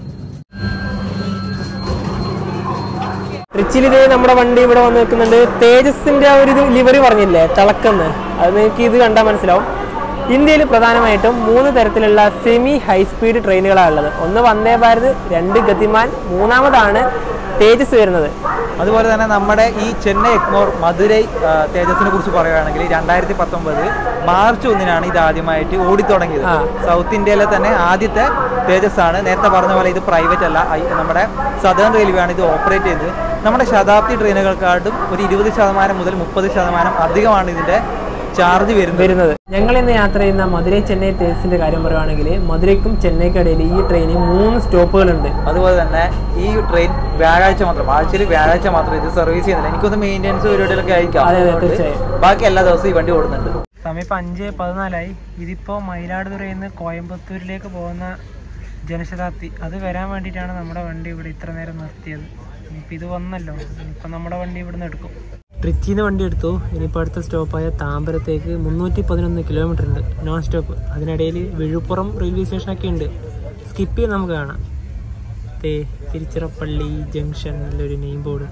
A: ട്രിച്ചിൽ ഇത് നമ്മുടെ വണ്ടി ഇവിടെ വന്ന് നിൽക്കുന്നുണ്ട് തേജസിന്റെ ആ ഒരു ഇത് ലിവറി പറഞ്ഞില്ലേ തിളക്കെന്ന് അത് നിങ്ങൾക്ക് ഇത് കണ്ടാൽ മനസ്സിലാവും ഇന്ത്യയിൽ പ്രധാനമായിട്ടും മൂന്ന് തരത്തിലുള്ള സെമി ഹൈ സ്പീഡ് ട്രെയിനുകളാണ് ഉള്ളത് ഒന്ന് വന്ദേ ഭാരത് രണ്ട് ഗതിമാൻ മൂന്നാമതാണ് തേജസ് വരുന്നത്
B: അതുപോലെ തന്നെ നമ്മുടെ ഈ ചെന്നൈ എക്മോർ മധുരൈ ആ, തേജസിനെ കുറിച്ച് പറയുകയാണെങ്കിൽ രണ്ടായിരത്തി പത്തൊമ്പത് മാർച്ച് ഒന്നിനാണ് ഇത് ആദ്യമായിട്ട് ഓടിത്തുടങ്ങിയത്
A: ആ.
B: സൗത്ത് ഇന്ത്യയിലെ തന്നെ ആദ്യത്തെ തേജസ് ആണ് നേരത്തെ പറഞ്ഞ പോലെ ഇത് പ്രൈവറ്റ് അല്ല ഐ- നമ്മുടെ സദേൺ റെയിൽവേ ആണ് ഇത് ഓപ്പറേറ്റ് ചെയ്യുന്നത് നമ്മുടെ ശതാബ്ദി ട്രെയിനുകൾക്കാട്ടും ഒരു ഇരുപത് ശതമാനം മുതൽ മുപ്പത് ശതമാനം അധികമാണ് ഇതിന്റെ ചാർജ് വരുന്നത്
A: വരുന്നത് ഞങ്ങൾ ഇന്ന് യാത്ര ചെയ്യുന്ന മധുരൈ ചെന്നൈ തേജസിന്റെ കാര്യം പറയുവാണെങ്കിൽ മധുരയ്ക്കും ചെന്നൈക്കും ഇടയിൽ ഈ ട്രെയിനിൽ മൂന്ന് സ്റ്റോപ്പുകളുണ്ട്
B: അതുപോലെ തന്നെ ഈ ട്രെയിൻ വ്യാഴാഴ്ച മാത്രം ആഴ്ചയിൽ വ്യാഴാഴ്ച മാത്രം ഇത് സർവീസ് ചെയ്യുന്നില്ല എനിക്കൊന്ന് മെയിൻ്റെനൻസ് പരിപാടികളൊക്കെ ആയിരിക്കാം
A: അതെ, അതെ,
B: അതുകൊണ്ട്
A: തീർച്ചയായും.
B: ബാക്കി എല്ലാ ദിവസവും ഈ വണ്ടി ഓടുന്നുണ്ട്
A: സമയം ഇപ്പം അഞ്ച് പതിനാലായി ഇതിപ്പോൾ മയിലാടുതുറയിൽ നിന്ന് കോയമ്പത്തൂരിലേക്ക് പോകുന്ന ജനശതാബ്ദി അത് വരാൻ വേണ്ടിയിട്ടാണ് നമ്മുടെ വണ്ടി ഇവിടെ ഇത്ര നേരം നിർത്തിയത് ഇനിയിപ്പോൾ ഇത് വന്നല്ലോ ഇനിയിപ്പോൾ നമ്മുടെ വണ്ടി ഇവിടുന്ന് എടുക്കും ട്രിച്ചിന്ന് വണ്ടി എടുത്തു ഇനിയിപ്പോൾ അടുത്ത സ്റ്റോപ്പായ താമ്പരത്തേക്ക് മുന്നൂറ്റി പതിനൊന്ന് കിലോമീറ്റർ ഉണ്ട് നോൺ സ്റ്റോപ്പ് അതിനിടയിൽ വിഴുപ്പുറം റെയിൽവേ സ്റ്റേഷനൊക്കെ ഉണ്ട് സ്കിപ്പ് ചെയ്ത് നമുക്ക് കാണാം തേ തിരുച്ചിറപ്പള്ളി ജംഗ്ഷനിലൊരു name board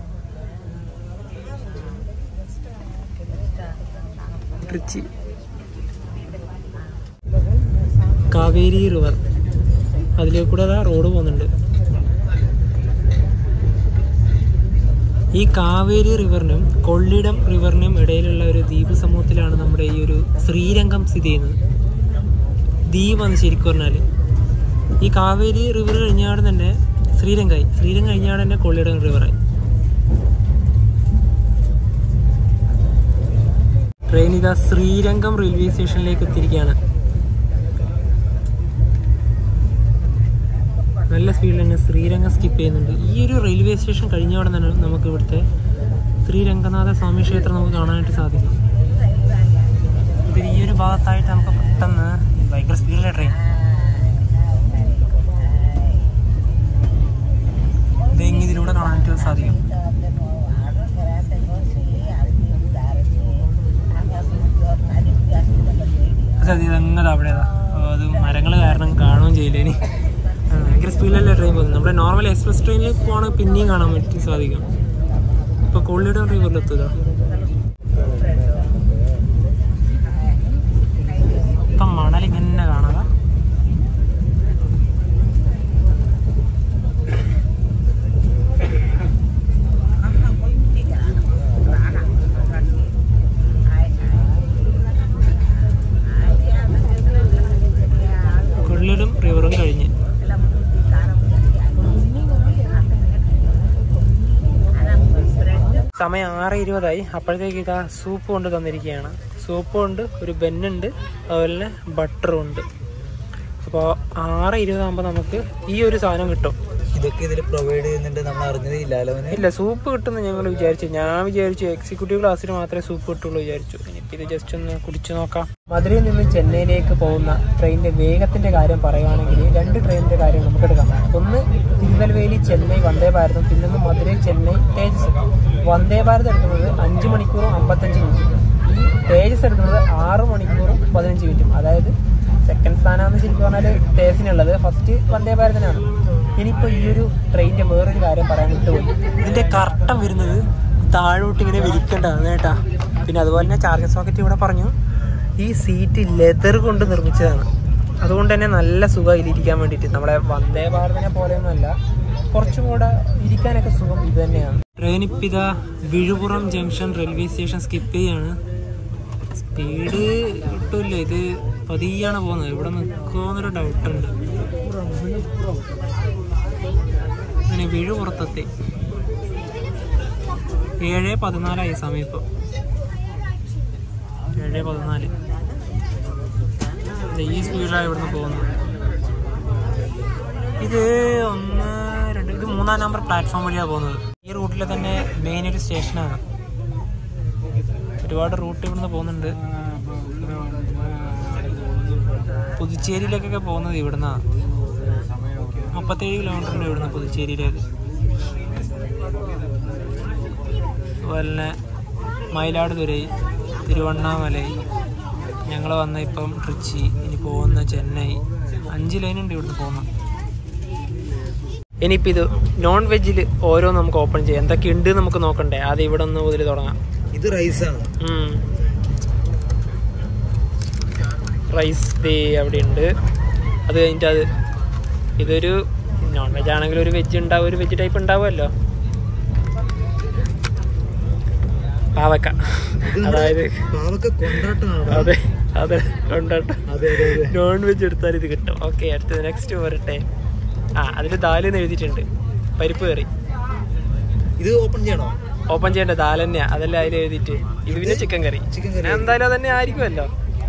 A: Trichy Kaveri river അതിലേക്ക് കൂടെ അതാ റോഡ് പോകുന്നുണ്ട് ഈ കാവേരി റിവറിനും കൊള്ളിടം റിവറിനും ഇടയിലുള്ള ഒരു ദ്വീപ് സമൂഹത്തിലാണ് നമ്മുടെ ഈ ഒരു ശ്രീരംഗം സ്ഥിതി ചെയ്യുന്നത് ദ്വീപാണ് ശരിക്കും പറഞ്ഞാൽ ഈ കാവേരി റിവർ കഴിഞ്ഞാട് തന്നെ ശ്രീരംഗായി ശ്രീരംഗം കഴിഞ്ഞാട് തന്നെ കൊള്ളിടം റിവറായി ട്രെയിൻ ഇതാ ശ്രീരംഗം റെയിൽവേ സ്റ്റേഷനിലേക്ക് എത്തിയിരിക്കുകയാണ് നല്ല സ്പീഡിൽ തന്നെ ശ്രീരംഗം സ്കിപ്പ് ചെയ്യുന്നുണ്ട് ഈ ഒരു റെയിൽവേ സ്റ്റേഷൻ കഴിഞ്ഞവിടെ തന്നെ നമുക്ക് ഇവിടുത്തെ ശ്രീരംഗനാഥ സ്വാമി ക്ഷേത്രം നമുക്ക് കാണാനായിട്ട് സാധിക്കും ഇത് ഈ ഒരു ഭാഗത്തായിട്ട് നമുക്ക് പെട്ടെന്ന് ഭയങ്കര സ്പീഡിലെ ട്രെയിൻ ഇത് ഇങ്ങ് ഇതിലൂടെ കാണാനായിട്ട് സാധിക്കും അത് ഇതങ്ങനെ അവിടെതാ അത് മരങ്ങൾ കാരണം കാണുകയും ചെയ്യില്ല ഇനി ആ, ഭയങ്കര സ്പീഡിലല്ലേ ട്രെയിൻ പോകുന്നത് നമ്മുടെ നോർമൽ എക്സ്പ്രസ് ട്രെയിനിൽ പോകണമെങ്കിൽ പിന്നെയും കാണാൻ പറ്റി സാധിക്കും ഇപ്പൊ കൊള്ളിടം റിവറിലെത്തുക ഇപ്പം മണൽ ഇങ്ങനെ കാണാത കൊള്ളിടം റിവറും കഴിഞ്ഞ് സമയം ആറ് ഇരുപതായി അപ്പോഴത്തേക്ക് ഇതാ സൂപ്പ് കൊണ്ട് തന്നിരിക്കുകയാണ് സൂപ്പ് ഉണ്ട് ഒരു ബെന്നുണ്ട് അതുപോലെ തന്നെ ബട്ടറും ഉണ്ട് അപ്പോൾ ആറ് ഇരുപതാകുമ്പോൾ നമുക്ക് ഈ ഒരു സാധനം കിട്ടും
B: ഇതൊക്കെ ഇതിൽ പ്രൊവൈഡ് ചെയ്യുന്നുണ്ട് നമ്മൾ അറിഞ്ഞതേ ഇല്ല അലവന്
A: ഇല്ല സൂപ്പ് കിട്ടുമെന്ന് ഞങ്ങൾ വിചാരിച്ചു ഞാൻ വിചാരിച്ചു എക്സിക്യൂട്ടീവ് ക്ലാസ്സിന് മാത്രമേ സൂപ്പ് കിട്ടുള്ളൂ വിചാരിച്ചു ഇനിയിപ്പോൾ ഇത് ജസ്റ്റ് ഒന്ന് കുടിച്ചു നോക്കാം മധുരയിൽ നിന്ന് ചെന്നൈയിലേക്ക് പോകുന്ന ട്രെയിനിന്റെ വേഗത്തിന്റെ കാര്യം പറയുവാണെങ്കിൽ രണ്ട് ട്രെയിനിന്റെ കാര്യം നമുക്ക് എടുക്കാം ഒന്ന് തിരുനെൽവേലി ചെന്നൈ വന്ദേ ഭാരതും പിന്നൊന്ന് മധുരൈ ചെന്നൈ തേജസ് വന്ദേ ഭാരത് എടുക്കുന്നത് അഞ്ച് മണിക്കൂറും അമ്പത്തഞ്ച് മിനിറ്റും ഈ തേജസ് എടുക്കുന്നത് ആറ് മണിക്കൂറും പതിനഞ്ച് മിനിറ്റും അതായത് സെക്കൻഡ് സ്ഥാനമാണ് ശരിക്കും പറഞ്ഞാൽ തേജസിനുള്ളത് ഫസ്റ്റ് വന്ദേ ഭാരതിനാണ് ഇനിയിപ്പോൾ ഈ ഒരു ട്രെയിനിൻ്റെ വേറൊരു കാര്യം പറയാൻ വിട്ടുപോയി ഇതിൻ്റെ കർട്ടൻ വരുന്നത് താഴോട്ട് ഇങ്ങനെ വിരിക്കേണ്ടതാണ് കേട്ടാ പിന്നെ അതുപോലെ തന്നെ ചാർജർ സോക്കറ്റ് ഇവിടെ പറഞ്ഞു ഈ സീറ്റ് ലെതർ കൊണ്ട് നിർമ്മിച്ചതാണ് അതുകൊണ്ട് തന്നെ നല്ല സുഖം ഇതിലിരിക്കാൻ വേണ്ടിയിട്ട് നമ്മുടെ വന്ദേ ഭാരതിനെ പോലെയൊന്നുമല്ല കുറച്ചും കൂടെ ഇരിക്കാനൊക്കെ സുഖം ഇത് തന്നെയാണ് ട്രെയിൻ ഇപ്പം ഇതാ Villupuram junction railway station skip ചെയ്യാണ് സ്പീഡ് കിട്ടില്ല ഇത് പതിയാണ് പോകുന്നത് ഇവിടെ നിൽക്കുമെന്നൊരു ഡൗട്ടുണ്ട് അങ്ങനെ വിഴുപുറത്തെത്തി ഏഴ് പതിനാലായി സമയം ഇപ്പോൾ ഏഴ് പതിനാല് ദേ ഈ സ്പീഡിലാണ് ഇവിടുന്ന് പോകുന്നത് ഇത് ഒന്ന് രണ്ട് ഇത് മൂന്നാം നമ്പർ പ്ലാറ്റ്ഫോം വഴിയാണ് പോകുന്നത് ഈ റൂട്ടിലെ തന്നെ മെയിൻ ഒരു സ്റ്റേഷനാണ് ഒരുപാട് റൂട്ട് ഇവിടുന്ന് പോകുന്നുണ്ട് പുതുച്ചേരിയിലേക്കൊക്കെ പോകുന്നത് ഇവിടുന്നാണ് മുപ്പത്തേഴ് കിലോമീറ്റർ ഉണ്ട് ഇവിടുന്ന് പുതുച്ചേരിയിലേക്ക് അതുപോലെ തന്നെ മയിലാടുതുറൈ തിരുവണ്ണാമലൈ ഞങ്ങൾ വന്ന ഇപ്പം ട്രിച്ചി ഇനി പോകുന്ന ചെന്നൈ അഞ്ച് ലൈൻ ഉണ്ട് ഇവിടുന്ന് പോകുന്ന ഇനിയിപ്പോൾ ഇത് നോൺ വെജിൽ ഓരോ നമുക്ക് ഓപ്പൺ ചെയ്യാം എന്തൊക്കെ ഉണ്ട് നമുക്ക് നോക്കണ്ടേ ആദ്യം ഇവിടെ ഒന്ന് മുതൽ തുടങ്ങാം
B: ഇത് റൈസാണ്
A: റൈസ് ഡേ അവിടെ ഉണ്ട് അത് കഴിഞ്ഞിട്ട് അത് ഇതൊരു നോൺ വെജ് ആണെങ്കിൽ ഒരു വെജ് ഉണ്ടാവും ഒരു വെജ് ടൈപ്പ് ഉണ്ടാവുമല്ലോ പാവക്ക അതായത്
B: പാവക്ക കൊണ്ടാട്ടമാണ്
A: അതെ അതെ കൊണ്ടാട്ടം
B: അതെ അതെ അതെ
A: നോൺ വെജ് എടുത്താൽ ഇത് കിട്ടും ഓക്കെ അടുത്തത് നെക്സ്റ്റ് പോരട്ടെ ആ അതിൽ ദാലെന്ന് എഴുതിയിട്ടുണ്ട് പരിപ്പ് കറി
B: ഇത് ഓപ്പൺ ചെയ്യണോ
A: ഓപ്പൺ ചെയ്യേണ്ട ദാൽ തന്നെയാ അതല്ല അതിൽ എഴുതിയിട്ട് ഇത് പിന്നെ ചിക്കൻ കറി
B: ചിക്കൻ കറി
A: ഞാൻ എന്തായാലും അതന്നെ ആയിരിക്കുമല്ലോ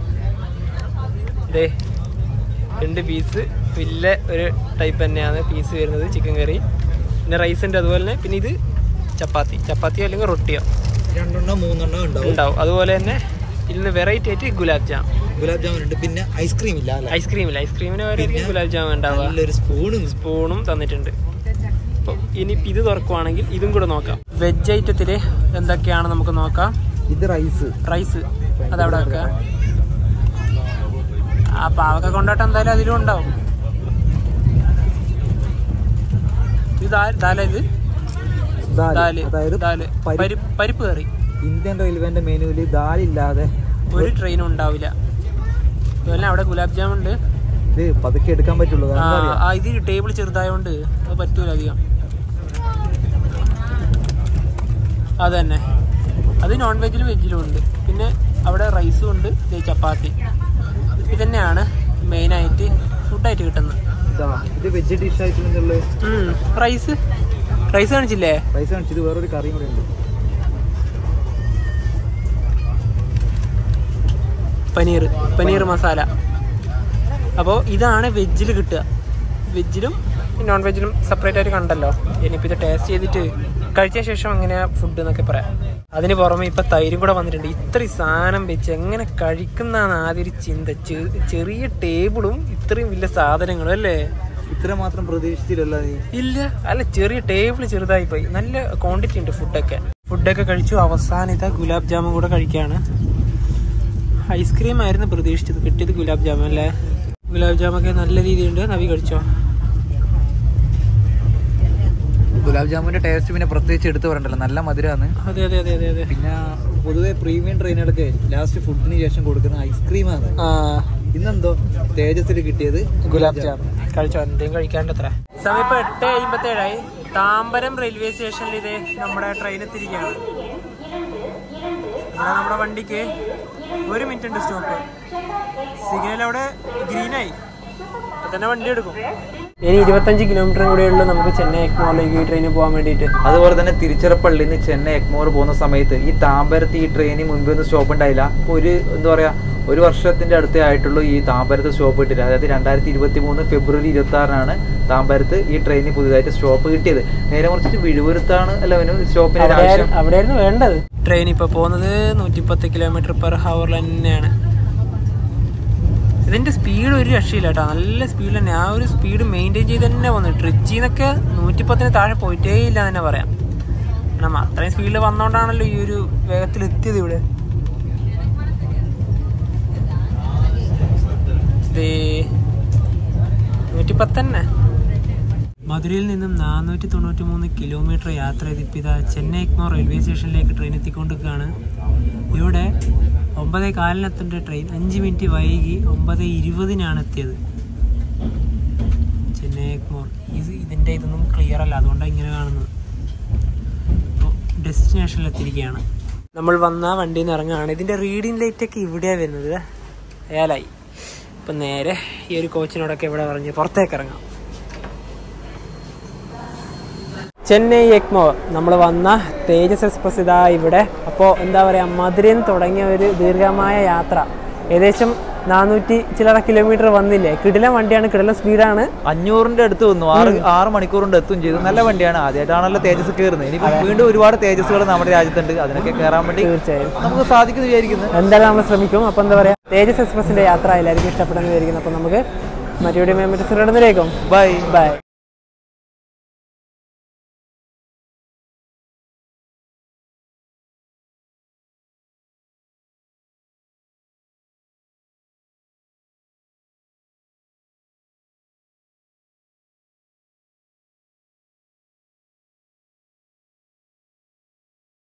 A: ദേ രണ്ട് പീസ് വലിയ ഒരു ടൈപ്പ് തന്നെയാണ് പീസ് വരുന്നത് ചിക്കൻ കറി പിന്നെ റൈസ് ഉണ്ട് അതുപോലെ തന്നെ പിന്നെ ഇത് ചപ്പാത്തി ചപ്പാത്തിയോ അല്ലെങ്കിൽ റൊട്ടിയോ
B: രണ്ടെണ്ണോ മൂന്നെണ്ണോ ഉണ്ടാവും
A: ഉണ്ടാവും അതുപോലെ തന്നെ ഇതിന് വെറൈറ്റി ആയിട്ട് ഗുലാബ് ജാം
B: ഗുലാബ് ജാമുൻ ഉണ്ട് പിന്നെ ഐസ്ക്രീം ഇല്ല അല്ലേ
A: ഐസ്ക്രീം ഇല്ല ഐസ്ക്രീമിന് വരെ
B: പിന്നെ
A: ഗുലാബ് ജാം ഉണ്ടാവുക
B: നല്ലൊരു സ്പൂണും
A: സ്പൂണും തന്നിട്ടുണ്ട് അപ്പോൾ ഇനി ഇത് തുറക്കുവാണെങ്കിൽ ഇതും കൂടെ നോക്കാം വെജ് ഐറ്റത്തിൽ എന്തൊക്കെയാണ് നമുക്ക് നോക്കാം
B: ഇത് റൈസ്
A: റൈസ് അതവിടെ വെക്കുക ആ പാവക്ക കൊണ്ടാട്ടം എന്തായാലും അതിലും ഉണ്ടാവും ഇത് ദാ- ദാല ഇത് ദാല്
B: അതായത്
A: ദാല്
B: പരി-
A: പരിപ്പ് പരിപ്പ് കറി
B: ഇന്ത്യൻ റെയിൽവേന്റെ മെനുവിൽ ദാലില്ലാതെ
A: ഒരു ട്രെയിനും ഉണ്ടാവില്ല അതുപോലെ അവിടെ ഗുലാബ് ജാം ഉണ്ട്
B: ഇത് പതുക്കെ എടുക്കാൻ പറ്റുള്ളൂ
A: ആ
B: കാരണം അറിയാം
A: ആ, ഇത് ടേബിൾ ചെറുതായോണ്ട് അത് പറ്റൂല അധികം അത് തന്നെ അത് നോൺ വെജിലും വെജിലും ഉണ്ട് പിന്നെ അവിടെ റൈസും ഉണ്ട് ദേ ചപ്പാത്തി ഇതന്നെയാണ് മെയിനായിട്ട് ഫുഡായിട്ട് കിട്ടുന്നത്
B: ഇതാ ഇത് വെജ് ഡിഷ് ആയിട്ടുള്ള
A: ഉം. റൈസ് റൈസ് കാണിച്ചില്ലേ
B: റൈസ് കാണിച്ചത് വേറൊരു കറിയും കൂടെ ഉണ്ട്
A: പനീർ പനീർ മസാല അപ്പോൾ ഇതാണ് വെജിൽ കിട്ടുക വെജിലും നോൺ വെജിലും സെപ്പറേറ്റ് ആയിട്ട് കണ്ടല്ലോ ഇനിയിപ്പോൾ ഇത് ടേസ്റ്റ് ചെയ്തിട്ട് കഴിച്ച ശേഷം എങ്ങനെയാ ഫുഡ് എന്നൊക്കെ പറയാം അതിന് പുറമെ ഇപ്പം തൈരും കൂടെ വന്നിട്ടുണ്ട് ഇത്രയും സാധനം വെച്ച് എങ്ങനെ കഴിക്കുന്നതാണ് ആദ്യം ഒരു ചിന്ത ചെ- ചെറിയ ടേബിളും ഇത്രയും വലിയ സാധനങ്ങളും അല്ലേ
B: ഇത്ര മാത്രം പ്രതീക്ഷിച്ചില്ലല്ലോ നീ
A: ഇല്ല അല്ല ചെറിയ ടേബിൾ ചെറുതായി പോയി നല്ല ക്വാണ്ടിറ്റി ഉണ്ട് ഫുഡൊക്കെ ഫുഡൊക്കെ കഴിച്ചു അവസാനം ഇതാ ഗുലാബ് ജാമുൻ കൂടെ കഴിക്കുകയാണ് ഐസ്ക്രീം ആയിരുന്നു പ്രതീക്ഷിച്ചത് കിട്ടിയത് ഗുലാബ് ജാമുൻ അല്ലേ ഗുലാബ് ജാമൊക്കെ നല്ല രീതിയുണ്ട് നവി കഴിച്ചോ
B: ഗുലാബ് ജാമുന്റെ ടേസ്റ്റ് പിന്നെ പ്രത്യേകിച്ച് എടുത്തു പറയണ്ടല്ലോ നല്ല മധുരമാണ്
A: അതെ അതെ അതെ അതെ അതെ
B: പിന്നെ പൊതുവെ പ്രീമിയം ട്രെയിനുകൾക്ക് ലാസ്റ്റ് ഫുഡിന് ശേഷം കൊടുക്കുന്ന ഐസ്ക്രീമാണ്
A: ആ
B: ഇന്നെന്തോ തേജസ്സിൽ കിട്ടിയത്
A: ഗുലാബ് ജാം കഴിച്ചോ എന്തെങ്കിലും കഴിക്കാണ്ട് എത്ര സമയം ഇപ്പൊ എട്ട് അമ്പത്തേഴായി താമ്പരം റെയിൽവേ സ്റ്റേഷനിൽ ഇത് നമ്മുടെ ട്രെയിൻ എത്തിയിരിക്കുകയാണ് ഇവിടെ നമ്മുടെ വണ്ടിക്ക് ഒരു മിനിറ്റ് ഉണ്ട് സ്റ്റോപ്പ് സിഗ്നൽ അവിടെ ഗ്രീനായി അപ്പൊ തന്നെ വണ്ടി എടുക്കും ഇനി ഇരുപത്തഞ്ച് കിലോമീറ്ററും കൂടെ ഉള്ളൂ നമുക്ക് ചെന്നൈ എക്മോറിലേക്ക് ഈ ട്രെയിനിൽ പോകാൻ വേണ്ടിയിട്ട്
B: അതുപോലെ തന്നെ തിരുച്ചിറപ്പള്ളിയിൽ നിന്ന് ചെന്നൈ എക്മോർ പോകുന്ന സമയത്ത് ഈ താമ്പരത്ത് ഈ ട്രെയിനിൽ മുൻപ് ഒന്നും സ്റ്റോപ്പ് ഉണ്ടായില്ല അപ്പോൾ ഒരു എന്താ പറയാ ഒരു വർഷത്തിന്റെ അടുത്തേ ആയിട്ടുള്ളൂ ഈ താമ്പരത്ത് സ്റ്റോപ്പ് കിട്ടിയത് അതായത് രണ്ടായിരത്തി ഇരുപത്തി മൂന്ന് ഫെബ്രുവരി ഇരുപത്തി ആറിനാണ് താമ്പരത്ത് ഈ ട്രെയിനിൽ പുതുതായിട്ട് സ്റ്റോപ്പ് കിട്ടിയത് നേരെ മറിച്ചിട്ട് വിഴുപുരത്താണ് അല്ല അവന് സ്റ്റോപ്പിന് ഒരു ആവശ്യം
A: അവിടെയായിരുന്നു വേണ്ടത് ട്രെയിൻ ഇപ്പൊ പോകുന്നത് നൂറ്റിപ്പത്ത് കിലോമീറ്റർ പെർ ഹവർ തന്നെയാണ് ഇതിന്റെ സ്പീഡ് ഒരു രക്ഷയില്ല കേട്ടോ നല്ല സ്പീഡ് തന്നെ ആ ഒരു സ്പീഡ് മെയിൻറ്റെയിൻ ചെയ്ത് തന്നെ വന്നു ട്രിച്ചിന്നൊക്കെ നൂറ്റിപ്പത്തിന് താഴെ പോയിട്ടേ ഇല്ല എന്ന് തന്നെ പറയാം കാരണം അത്രയും സ്പീഡിൽ വന്നോണ്ടാണല്ലോ ഈ ഒരു വേഗത്തിൽ എത്തിയത് ഇവിടെ ദേ, നൂറ്റിപ്പത്ത് തന്നെ മധുരയിൽ നിന്നും നാനൂറ്റി തൊണ്ണൂറ്റി മൂന്ന് കിലോമീറ്റർ യാത്ര ചെയ്തിപ്പോൾ ഇതാ ചെന്നൈ എക്മോ റെയിൽവേ സ്റ്റേഷനിലേക്ക് ട്രെയിൻ എത്തിക്കൊണ്ടിരിക്കുകയാണ് ഇവിടെ ഒമ്പതേ കാലിനെത്തേണ്ട ട്രെയിൻ അഞ്ച് മിനിറ്റ് വൈകി ഒമ്പത് ഇരുപതിനാണ് എത്തിയത് ചെന്നൈ എക്മോർ ഇത് ഇതിൻ്റെ ഇതൊന്നും ക്ലിയർ അല്ല അതുകൊണ്ടാണ് ഇങ്ങനെ കാണുന്നത് ഇപ്പോൾ ഡെസ്റ്റിനേഷനിൽ എത്തിയിരിക്കുകയാണ് നമ്മൾ വന്ന വണ്ടിയിൽ നിന്ന് ഇറങ്ങുകയാണ് ഇതിൻ്റെ റീഡിംഗ് ലൈറ്റ് ഒക്കെ ഇവിടെയാണ് വരുന്നത് അയാളായി ഇപ്പം നേരെ ഈ ഒരു കോച്ചിനോടൊക്കെ ഇവിടെ പറഞ്ഞ് പുറത്തേക്ക് ഇറങ്ങാം ചെന്നൈ എക്മോ നമ്മൾ വന്ന തേജസ് എക്സ്പ്രസ് ഇതാ ഇവിടെ അപ്പോൾ എന്താ പറയുക മധുരയിൽ നിന്ന് തുടങ്ങിയ ഒരു ദീർഘമായ യാത്ര ഏകദേശം നാനൂറ്റി ചില്ലറ കിലോമീറ്റർ വന്നില്ലേ കിടിലം വണ്ടിയാണ് കിടിലം സ്പീഡാണ്
B: അഞ്ഞൂറിന്റെ അടുത്ത് വന്നു ആറ് ആറ് മണിക്കൂർ കൊണ്ട് എത്തും ചെയ്തു നല്ല വണ്ടിയാണ് ആദ്യമായിട്ടാണല്ലോ തേജസ് കയറുന്നത് ഇനി വീണ്ടും ഒരുപാട് തേജസ്സുകൾ നമ്മുടെ രാജ്യത്തുണ്ട് അതിനൊക്കെ കയറാൻ വേണ്ടി
A: തീർച്ചയായും
B: നമുക്ക് സാധിക്കുന്നു വിചാരിക്കുന്നു
A: എന്തായാലും നമ്മൾ ശ്രമിക്കും അപ്പോൾ എന്താ പറയുക തേജസ് എക്സ്പ്രസിൻ്റെ യാത്ര എല്ലാവർക്കും ഇഷ്ടപ്പെടുന്നു വിചാരിക്കുന്നു അപ്പോൾ നമുക്ക് മറ്റൊരു മെമ്മറി ബൈ
B: ബൈ
A: ബൈ